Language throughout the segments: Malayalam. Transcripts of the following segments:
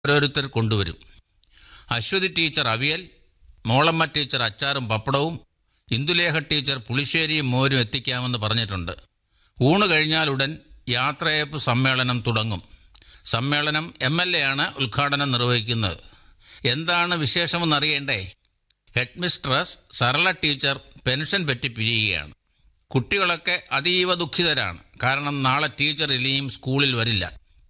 ഓരോരുത്തർ കൊണ്ടുവരും അശ്വതി ടീച്ചർ അവിയൽ മോളമ്മ ടീച്ചർ അച്ചാറും പപ്പടവും ഇന്ദുലേഖ ടീച്ചർ പുളിശ്ശേരിയും മോരും എത്തിക്കാമെന്ന് പറഞ്ഞിട്ടുണ്ട് ഊണ് കഴിഞ്ഞാലുടൻ യാത്രയപ്പ് സമ്മേളനം തുടങ്ങും സമ്മേളനം എം എൽ എ ആണ് ഉദ്ഘാടനം നിർവഹിക്കുന്നത് എന്താണ് വിശേഷമെന്നറിയണ്ടേ headmistress Sarala teacher pension പറ്റി പിരിയുകയാണ് കുട്ടികളൊക്കെ അതീവ ദുഃഖിതരാണ് കാരണം നാളെ ടീച്ചർ ഇനിയും സ്കൂളിൽ വരില്ല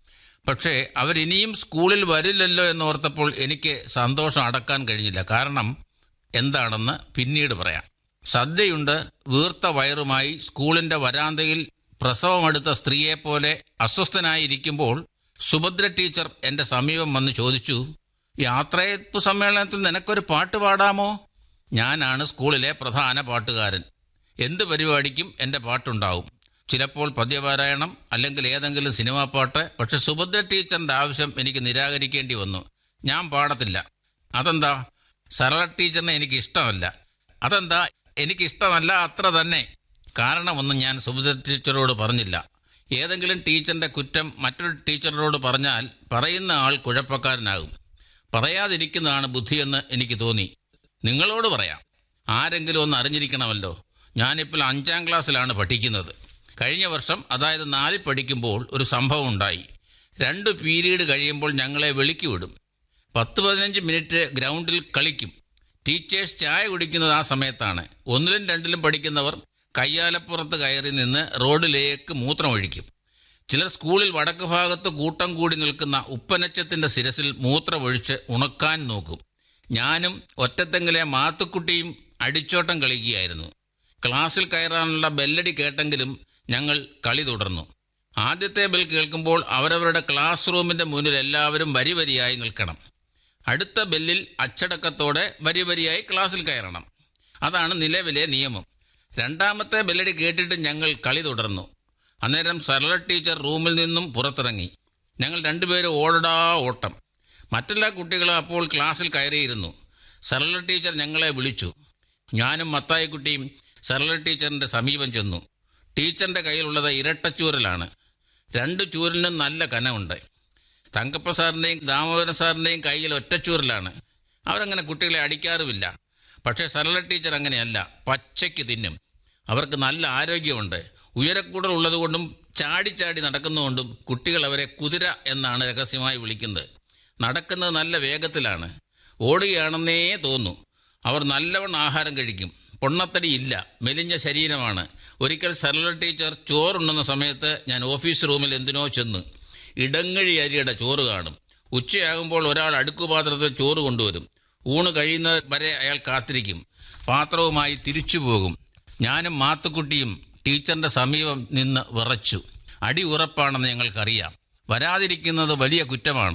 പക്ഷേ അവരിനിയും സ്കൂളിൽ വരില്ലല്ലോ എന്നോർത്തപ്പോൾ എനിക്ക് സന്തോഷം അടക്കാൻ കഴിഞ്ഞില്ല കാരണം എന്താണെന്ന് പിന്നീട് പറയാം സദ്യയുണ്ട് വീർത്ത വയറുമായി സ്കൂളിന്റെ വരാന്തയിൽ പ്രസവമെടുത്ത സ്ത്രീയെപ്പോലെ അസ്വസ്ഥനായിരിക്കുമ്പോൾ സുഭദ്ര ടീച്ചർ എന്റെ സമീപം വന്ന് ചോദിച്ചു യാത്രയപ്പ് സമ്മേളനത്തിൽ നിനക്കൊരു പാട്ട് പാടാമോ ഞാനാണ് സ്കൂളിലെ പ്രധാന പാട്ടുകാരൻ എന്ത് പരിപാടിക്കും എന്റെ പാട്ടുണ്ടാവും ചിലപ്പോൾ പദ്യപാരായണം അല്ലെങ്കിൽ ഏതെങ്കിലും സിനിമാ പാട്ട് പക്ഷെ സുഭദ്ര ടീച്ചറിന്റെ ആവശ്യം എനിക്ക് നിരാകരിക്കേണ്ടി വന്നു ഞാൻ പാടത്തില്ല അതെന്താ സരള ടീച്ചറിനെ എനിക്ക് ഇഷ്ടമല്ല അതെന്താ എനിക്ക് ഇഷ്ടമല്ല അത്ര തന്നെ കാരണമൊന്നും ഞാൻ സുഭദ്ര ടീച്ചറോട് പറഞ്ഞില്ല ഏതെങ്കിലും ടീച്ചറിന്റെ കുറ്റം മറ്റൊരു ടീച്ചറോട് പറഞ്ഞാൽ പറയുന്ന ആൾ കുഴപ്പക്കാരനാകും പറയാതിരിക്കുന്നതാണ് ബുദ്ധിയെന്ന് എനിക്ക് തോന്നി നിങ്ങളോട് പറയാം ആരെങ്കിലും ഒന്ന് അറിഞ്ഞിരിക്കണമല്ലോ ഞാനിപ്പോൾ അഞ്ചാം ക്ലാസ്സിലാണ് പഠിക്കുന്നത് കഴിഞ്ഞ വർഷം അതായത് നാലിൽ പഠിക്കുമ്പോൾ ഒരു സംഭവം ഉണ്ടായി രണ്ട് പീരീഡ് കഴിയുമ്പോൾ ഞങ്ങളെ വിളിക്ക് വിടും പത്ത് പതിനഞ്ച് മിനിറ്റ് ഗ്രൗണ്ടിൽ കളിക്കും ടീച്ചേഴ്സ് ചായ കുടിക്കുന്നത് ആ സമയത്താണ് ഒന്നിലും രണ്ടിലും പഠിക്കുന്നവർ കയ്യാലപ്പുറത്ത് കയറി നിന്ന് റോഡിലേക്ക് മൂത്രമൊഴിക്കും ചിലർ സ്കൂളിൽ വടക്ക് ഭാഗത്ത് കൂട്ടം കൂടി നിൽക്കുന്ന ഉപ്പനച്ചത്തിന്റെ ശിരസിൽ മൂത്രമൊഴിച്ച് ഉണക്കാൻ നോക്കും ഞാനും ഒറ്റത്തെങ്കിലെ മാത്തുക്കുട്ടിയും അടിച്ചോട്ടം കളിക്കുകയായിരുന്നു ക്ലാസ്സിൽ കയറാനുള്ള ബെല്ലടി കേട്ടെങ്കിലും ഞങ്ങൾ കളി തുടർന്നു ആദ്യത്തെ ബെൽ കേൾക്കുമ്പോൾ അവരവരുടെ ക്ലാസ് റൂമിന്റെ മുന്നിൽ എല്ലാവരും വരി വരിയായി നിൽക്കണം അടുത്ത ബെല്ലിൽ അച്ചടക്കത്തോടെ വരി വരിയായി ക്ലാസ്സിൽ കയറണം അതാണ് നിലവിലെ നിയമം രണ്ടാമത്തെ ബെല്ലടി കേട്ടിട്ട് ഞങ്ങൾ കളി തുടർന്നു അന്നേരം സരള ടീച്ചർ റൂമിൽ നിന്നും പുറത്തിറങ്ങി ഞങ്ങൾ രണ്ടുപേരും ഓടടാ ഓട്ടം മറ്റെല്ലാ കുട്ടികളും അപ്പോൾ ക്ലാസ്സിൽ കയറിയിരുന്നു സരള ടീച്ചർ ഞങ്ങളെ വിളിച്ചു ഞാനും മത്തായിക്കുട്ടിയും സരള ടീച്ചറിന്റെ സമീപം ചെന്നു ടീച്ചറിന്റെ കയ്യിലുള്ളത് ഇരട്ടച്ചൂരലാണ് രണ്ട് ചൂരലിനും നല്ല കനമുണ്ട് തങ്കപ്പ സാറിന്റെയും ദാമോദരൻ സാറിന്റെയും കയ്യിൽ ഒറ്റച്ചൂരലാണ് അവരങ്ങനെ കുട്ടികളെ അടിക്കാറുമില്ല പക്ഷേ സരള ടീച്ചർ അങ്ങനെയല്ല പച്ചയ്ക്ക് തിന്നും അവർക്ക് നല്ല ആരോഗ്യമുണ്ട് ഉയരക്കൂടൽ ഉള്ളതുകൊണ്ടും ചാടിച്ചാടി നടക്കുന്നതുകൊണ്ടും കുട്ടികൾ അവരെ കുതിര എന്നാണ് രഹസ്യമായി വിളിക്കുന്നത് നടക്കുന്നത് നല്ല വേഗത്തിലാണ് ഓടുകയാണെന്നേ തോന്നൂ അവർ നല്ലവണ്ണം ആഹാരം കഴിക്കും പൊണ്ണത്തടി ഇല്ല മെലിഞ്ഞ ശരീരമാണ് ഒരിക്കൽ സരള ടീച്ചർ ചോറുണ്ണുന്ന സമയത്ത് ഞാൻ ഓഫീസ് റൂമിൽ എന്തിനോ ചെന്ന് ഇടങ്ങഴി അരിയുടെ ചോറ് കാണും ഉച്ചയാകുമ്പോൾ ഒരാൾ അടുക്കുപാത്രത്തിൽ ചോറ് കൊണ്ടുവരും ഊണ് കഴിയുന്നത് വരെ അയാൾ കാത്തിരിക്കും പാത്രവുമായി തിരിച്ചു പോകും ഞാനും മാത്തുക്കുട്ടിയും ടീച്ചറിന്റെ സമീപം നിന്ന് വിറച്ചു അടി ഉറപ്പാണെന്ന് ഞങ്ങൾക്കറിയാം വരാതിരിക്കുന്നത് വലിയ കുറ്റമാണ്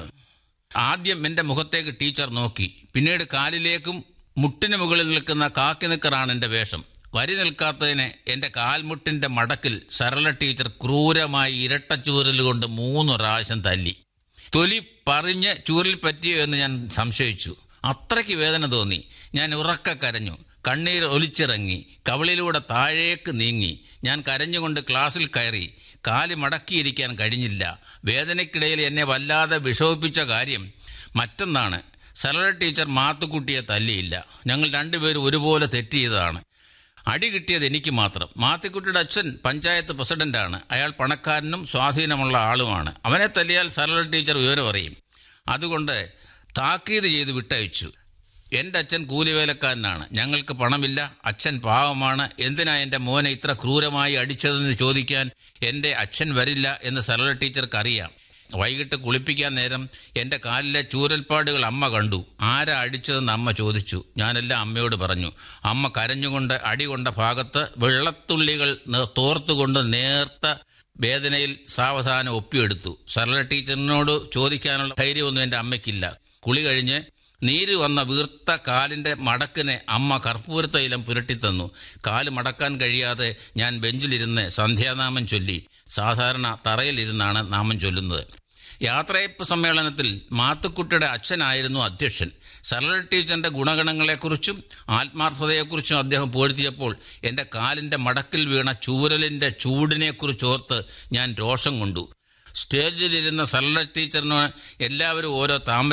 ആദ്യം എന്റെ മുഖത്തേക്ക് ടീച്ചർ നോക്കി പിന്നീട് കാലിലേക്കും മുട്ടിന് മുകളിൽ നിൽക്കുന്ന കാക്കി നിക്കറാണ് എന്റെ വേഷം വരി നിൽക്കാത്തതിന് എന്റെ കാൽമുട്ടിന്റെ മടക്കിൽ സരള ടീച്ചർ ക്രൂരമായി ഇരട്ട ചൂരൽ കൊണ്ട് മൂന്ന് പ്രാവശ്യം തല്ലി തൊലി പറഞ്ഞ് ചൂരിൽ പറ്റിയോ എന്ന് ഞാൻ സംശയിച്ചു അത്രയ്ക്ക് വേദന തോന്നി ഞാൻ ഉറക്ക കരഞ്ഞു കണ്ണീർ ഒലിച്ചിറങ്ങി കവിളിലൂടെ താഴേക്ക് നീങ്ങി ഞാൻ കരഞ്ഞുകൊണ്ട് ക്ലാസ്സിൽ കയറി കാല് മടക്കിയിരിക്കാൻ കഴിഞ്ഞില്ല വേദനയ്ക്കിടയിൽ എന്നെ വല്ലാതെ വിഷമിപ്പിച്ച കാര്യം മറ്റൊന്നാണ് സരള ടീച്ചർ മാത്തുക്കുട്ടിയെ തല്ലിയില്ല ഞങ്ങൾ രണ്ടുപേരും ഒരുപോലെ തെറ്റ് ചെയ്തതാണ് അടി കിട്ടിയത് എനിക്ക് മാത്രം മാത്തിക്കുട്ടിയുടെ അച്ഛൻ പഞ്ചായത്ത് പ്രസിഡന്റാണ് അയാൾ പണക്കാരനും സ്വാധീനമുള്ള ആളുമാണ് അവനെ തല്ലിയാൽ സരള ടീച്ചർ വിവരം അറിയും അതുകൊണ്ട് താക്കീത് ചെയ്ത് വിട്ടയച്ചു എന്റെ അച്ഛൻ കൂലിവേലക്കാരനാണ് ഞങ്ങൾക്ക് പണമില്ല അച്ഛൻ പാവമാണ് എന്തിനാ എന്റെ മോനെ ഇത്ര ക്രൂരമായി അടിച്ചതെന്ന് ചോദിക്കാൻ എന്റെ അച്ഛൻ വരില്ല എന്ന് സരള ടീച്ചർക്ക് അറിയാം വൈകിട്ട് കുളിപ്പിക്കാൻ നേരം എന്റെ കാലിലെ ചൂരൽപ്പാടുകൾ അമ്മ കണ്ടു ആരാ അടിച്ചതെന്ന് അമ്മ ചോദിച്ചു ഞാനെല്ലാം അമ്മയോട് പറഞ്ഞു അമ്മ കരഞ്ഞുകൊണ്ട് അടികൊണ്ട ഭാഗത്ത് വെള്ളത്തുള്ളികൾ നെ- തോർത്തുകൊണ്ട് നേർത്ത വേദനയിൽ സാവധാനം ഒപ്പിയെടുത്തു സരള ടീച്ചറിനോട് ചോദിക്കാനുള്ള ധൈര്യമൊന്നും എന്റെ അമ്മയ്ക്കില്ല കുളി കഴിഞ്ഞ് നീര് വന്ന വീർത്ത കാലിന്റെ മടക്കിനെ അമ്മ കർപ്പൂരത്തൈലം പുരട്ടിത്തന്നു കാല് മടക്കാൻ കഴിയാതെ ഞാൻ ബെഞ്ചിലിരുന്ന് സന്ധ്യാനാമം ചൊല്ലി സാധാരണ തറയിലിരുന്നാണ് നാമം ചൊല്ലുന്നത് യാത്രയപ്പ് സമ്മേളനത്തിൽ മാത്തുക്കുട്ടിയുടെ അച്ഛനായിരുന്നു അധ്യക്ഷൻ സരള ടീച്ചറിന്റെ ഗുണഗണങ്ങളെക്കുറിച്ചും ആത്മാർത്ഥതയെക്കുറിച്ചും അദ്ദേഹം പുകഴ്ത്തിയപ്പോൾ എന്റെ കാലിന്റെ മടക്കിൽ വീണ ചൂരലിന്റെ ചൂടിനെക്കുറിച്ചോർത്ത് ഞാൻ രോഷം കൊണ്ടു സ്റ്റേജിലിരുന്ന സരള ടീച്ചറിന് എല്ലാവരും ഓരോ താമര